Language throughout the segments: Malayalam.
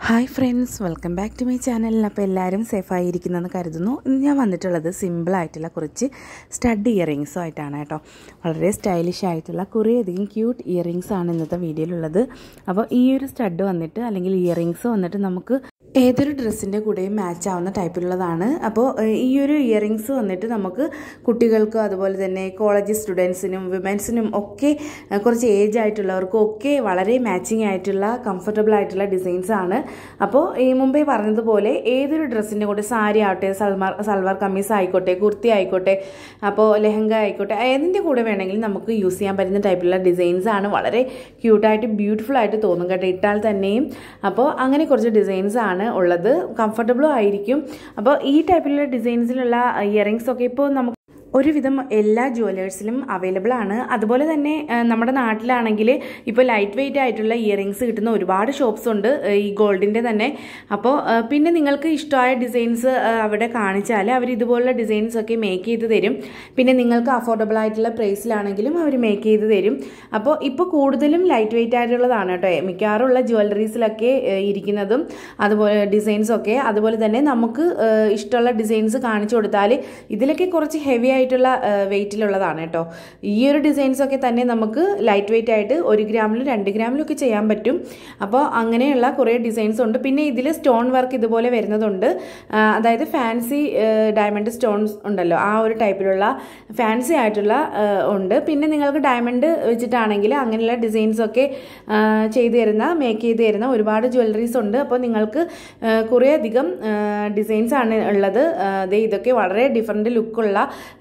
hi friends welcome back to my channel അപ്പോൾ എല്ലാവരും സേഫായിരിക്കുന്നെന്ന് കരുതുന്നു ഇന്ന് ഞാൻ വന്നിട്ടുള്ളത് സിമ്പിളായിട്ടുള്ള കുറച്ച് സ്റ്റഡ് ഇയറിങ്സും ആയിട്ടാണ് കേട്ടോ വളരെ സ്റ്റൈലിഷ് ആയിട്ടുള്ള കുറേയധികം ക്യൂട്ട് ഇയറിങ്സ് ആണ് ഇന്നത്തെ വീഡിയോയിലുള്ളത് അപ്പോൾ ഈ ഒരു സ്റ്റഡ് വന്നിട്ട് അല്ലെങ്കിൽ ഇയറിങ്സ് വന്നിട്ട് നമുക്ക് ഏതൊരു ഡ്രസ്സിൻ്റെ കൂടെയും മാച്ച് ആവുന്ന ടൈപ്പിലുള്ളതാണ് അപ്പോൾ ഈ ഒരു ഇയറിങ്സ് വന്നിട്ട് നമുക്ക് കുട്ടികൾക്കും അതുപോലെ തന്നെ കോളേജ് സ്റ്റുഡൻസിനും വിമൻസിനും ഒക്കെ കുറച്ച് ഏജ് ആയിട്ടുള്ളവർക്കും ഒക്കെ വളരെ മാച്ചിങ് ആയിട്ടുള്ള കംഫർട്ടബിൾ ആയിട്ടുള്ള ഡിസൈൻസ് ആണ് അപ്പോൾ ഈ മുമ്പേ പറഞ്ഞതുപോലെ ഏതൊരു ഡ്രസ്സിൻ്റെ കൂടെ സാരി ആവട്ടെ സൽമാർ സൽവാർ കമ്മീസ് ആയിക്കോട്ടെ കുർത്തി ആയിക്കോട്ടെ അപ്പോൾ ലെഹങ്ക ആയിക്കോട്ടെ ഏതിൻ്റെ കൂടെ വേണമെങ്കിലും നമുക്ക് യൂസ് ചെയ്യാൻ പറ്റുന്ന ടൈപ്പിലുള്ള ഡിസൈൻസ് ആണ് വളരെ ക്യൂട്ടായിട്ട് ബ്യൂട്ടിഫുൾ ആയിട്ട് തോന്നും കേട്ടോ ഇട്ടാൽ തന്നെയും അപ്പോൾ അങ്ങനെ കുറച്ച് ഡിസൈൻസ് ആണ് ഉള്ളത് കംഫർട്ടബിളും ആയിരിക്കും അപ്പോൾ ഈ ടൈപ്പിലുള്ള ഡിസൈൻസിലുള്ള ഇയറിങ്സ് ഒക്കെ ഇപ്പോൾ നമുക്ക് ഒരുവിധം എല്ലാ ജുവലേഴ്സിലും അവൈലബിൾ ആണ് അതുപോലെ തന്നെ നമ്മുടെ നാട്ടിലാണെങ്കിൽ ഇപ്പോൾ ലൈറ്റ് വെയിറ്റ് ആയിട്ടുള്ള ഇയറിങ്സ് കിട്ടുന്ന ഒരുപാട് ഷോപ്സ് ഉണ്ട് ഈ ഗോൾഡിൻ്റെ തന്നെ അപ്പോൾ പിന്നെ നിങ്ങൾക്ക് ഇഷ്ടമായ ഡിസൈൻസ് അവിടെ കാണിച്ചാൽ അവർ ഇതുപോലുള്ള ഡിസൈൻസ് ഒക്കെ മേക്ക് ചെയ്ത് തരും പിന്നെ നിങ്ങൾക്ക് അഫോർഡബിൾ ആയിട്ടുള്ള പ്രൈസിലാണെങ്കിലും അവർ മേക്ക് ചെയ്ത് തരും അപ്പോൾ ഇപ്പോൾ കൂടുതലും ലൈറ്റ് വെയിറ്റ് ആയിട്ടുള്ളതാണ് കേട്ടോ മിക്കവാറുള്ള ജ്വല്ലറീസിലൊക്കെ ഇരിക്കുന്നതും അതുപോലെ ഡിസൈൻസ് ഒക്കെ അതുപോലെ തന്നെ നമുക്ക് ഇഷ്ടമുള്ള ഡിസൈൻസ് കാണിച്ചു കൊടുത്താൽ ഇതിലൊക്കെ കുറച്ച് ഹെവി ആയിട്ടുള്ള വെയിറ്റിലുള്ളതാണ് കേട്ടോ ഈ ഒരു ഡിസൈൻസ് ഒക്കെ തന്നെ നമുക്ക് ലൈറ്റ് വെയിറ്റ് ആയിട്ട് ഒരു ഗ്രാമിലും രണ്ട് ഗ്രാമിലും ഒക്കെ ചെയ്യാൻ പറ്റും അപ്പോൾ അങ്ങനെയുള്ള കുറേ ഡിസൈൻസ് ഉണ്ട് പിന്നെ ഇതിൽ സ്റ്റോൺ വർക്ക് ഇതുപോലെ വരുന്നതുണ്ട് അതായത് ഫാൻസി ഡയമണ്ട് സ്റ്റോൺസ് ഉണ്ടല്ലോ ആ ഒരു ടൈപ്പിലുള്ള ഫാൻസി ആയിട്ടുള്ള ഉണ്ട് പിന്നെ നിങ്ങൾക്ക് ഡയമണ്ട് വെച്ചിട്ടാണെങ്കിൽ അങ്ങനെയുള്ള ഡിസൈൻസ് ഒക്കെ ചെയ്തു തരുന്ന മേക്ക് ചെയ്ത് തരുന്ന ഒരുപാട് ജ്വല്ലറീസ് ഉണ്ട് അപ്പോൾ നിങ്ങൾക്ക് കുറേ അധികം ഡിസൈൻസ് ആണ് ഉള്ളത് ഇതൊക്കെ വളരെ ഡിഫറെൻറ്റ് ലുക്കുള്ള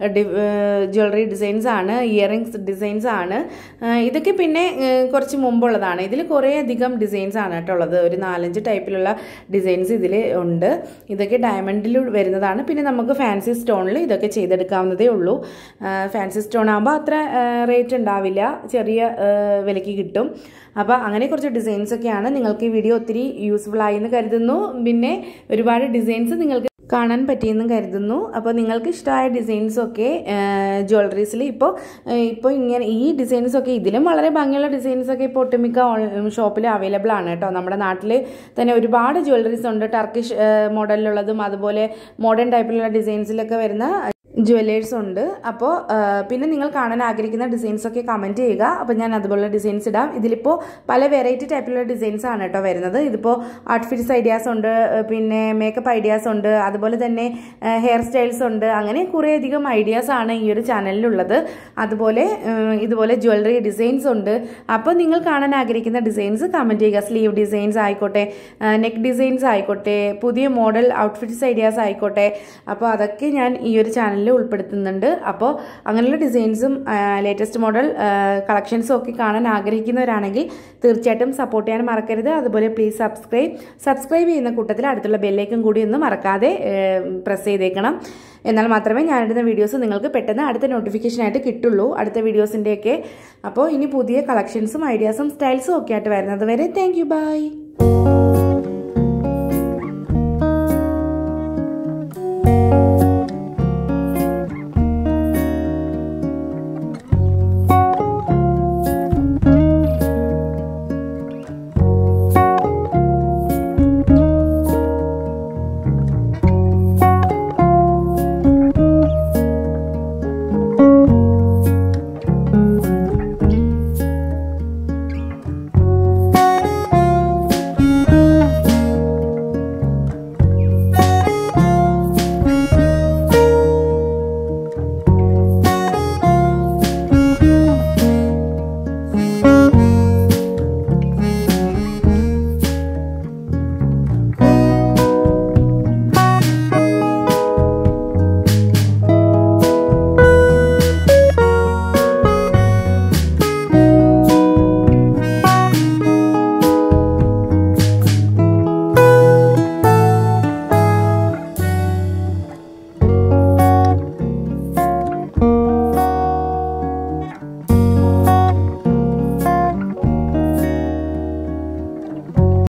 ജ്വല്ലറി ഡിസൈൻസ് ആണ് ഇയറിങ്സ് ഡിസൈൻസ് ആണ് ഇതൊക്കെ പിന്നെ കുറച്ച് മുമ്പുള്ളതാണ് ഇതിൽ കുറേ അധികം ഡിസൈൻസ് ആണ് കേട്ടോ ഉള്ളത് ഒരു നാലഞ്ച് ടൈപ്പിലുള്ള ഡിസൈൻസ് ഇതിൽ ഉണ്ട് ഇതൊക്കെ ഡയമണ്ടിൽ വരുന്നതാണ് പിന്നെ നമുക്ക് ഫാൻസി സ്റ്റോണിൽ ഇതൊക്കെ ചെയ്തെടുക്കാവുന്നതേ ഉള്ളൂ ഫാൻസി സ്റ്റോൺ ആകുമ്പോൾ അത്ര റേറ്റ് ഉണ്ടാവില്ല ചെറിയ വിലയ്ക്ക് കിട്ടും അപ്പോൾ അങ്ങനെ കുറച്ച് ഡിസൈൻസ് ഒക്കെയാണ് നിങ്ങൾക്ക് ഈ വീഡിയോ ഒത്തിരി യൂസ്ഫുൾ ആയി എന്ന് കരുതുന്നു പിന്നെ ഒരുപാട് ഡിസൈൻസ് നിങ്ങൾക്ക് കാണാൻ പറ്റിയെന്നും കരുതുന്നു അപ്പോൾ നിങ്ങൾക്ക് ഇഷ്ടമായ ഡിസൈൻസൊക്കെ ജ്വല്ലറീസിൽ ഇപ്പോൾ ഇപ്പോൾ ഇങ്ങനെ ഈ ഡിസൈൻസൊക്കെ ഇതിലും വളരെ ഭംഗിയുള്ള ഡിസൈൻസൊക്കെ ഇപ്പോൾ ഒട്ടുമിക്ക ഷോപ്പിൽ അവൈലബിൾ ആണ് കേട്ടോ നമ്മുടെ നാട്ടിൽ തന്നെ ഒരുപാട് ജ്വല്ലറീസ് ഉണ്ട് ടർക്കിഷ് മോഡലിലുള്ളതും അതുപോലെ മോഡേൺ ടൈപ്പിലുള്ള ഡിസൈൻസിലൊക്കെ വരുന്ന ജ്വല്ലേഴ്സ് ഉണ്ട് അപ്പോൾ പിന്നെ നിങ്ങൾ കാണാൻ ആഗ്രഹിക്കുന്ന ഡിസൈൻസ് ഒക്കെ കമൻറ്റ് ചെയ്യുക അപ്പോൾ ഞാൻ അതുപോലുള്ള ഡിസൈൻസ് ഇടാം ഇതിലിപ്പോൾ പല വെറൈറ്റി ടൈപ്പിലുള്ള ഡിസൈൻസ് ആണ് കേട്ടോ വരുന്നത് ഇതിപ്പോൾ ഔട്ട്ഫിറ്റ്സ് ഐഡിയാസ് ഉണ്ട് പിന്നെ മേക്കപ്പ് ഐഡിയാസ് ഉണ്ട് അതുപോലെ തന്നെ ഹെയർ സ്റ്റൈൽസ് ഉണ്ട് അങ്ങനെ കുറേയധികം ഐഡിയാസ് ആണ് ഈ ഒരു ചാനലിലുള്ളത് അതുപോലെ ഇതുപോലെ ജ്വല്ലറി ഡിസൈൻസ് ഉണ്ട് അപ്പോൾ നിങ്ങൾ കാണാൻ ആഗ്രഹിക്കുന്ന ഡിസൈൻസ് കമൻറ്റ് ചെയ്യുക സ്ലീവ് ഡിസൈൻസ് ആയിക്കോട്ടെ നെക്ക് ഡിസൈൻസ് ആയിക്കോട്ടെ പുതിയ മോഡൽ ഔട്ട്ഫിറ്റ്സ് ഐഡിയാസ് ആയിക്കോട്ടെ അപ്പോൾ അതൊക്കെ ഞാൻ ഈ ഒരു ചാനലിൽ ഉൾപ്പെടുത്തുന്നുണ്ട് അപ്പോൾ അങ്ങനെയുള്ള ഡിസൈൻസും ലേറ്റസ്റ്റ് മോഡൽ കളക്ഷൻസും ഒക്കെ കാണാൻ ആഗ്രഹിക്കുന്നവരാണെങ്കിൽ തീർച്ചയായിട്ടും സപ്പോർട്ട് ചെയ്യാൻ മറക്കരുത് അതുപോലെ പ്ലീസ് സബ്സ്ക്രൈബ് സബ്സ്ക്രൈബ് ചെയ്യുന്ന കൂട്ടത്തിൽ അടുത്തുള്ള ബെല്ലേക്കും കൂടി ഒന്ന് മറക്കാതെ പ്രസ് ചെയ്തേക്കണം എന്നാൽ മാത്രമേ ഞാനിടുന്ന വീഡിയോസ് നിങ്ങൾക്ക് പെട്ടെന്ന് അടുത്ത നോട്ടിഫിക്കേഷനായിട്ട് കിട്ടുള്ളൂ അടുത്ത വീഡിയോസിൻ്റെയൊക്കെ അപ്പോൾ ഇനി പുതിയ കളക്ഷൻസും ഐഡിയാസും സ്റ്റൈൽസും ഒക്കെ ആയിട്ട് വരുന്നത് വരെ താങ്ക് യു ബൈ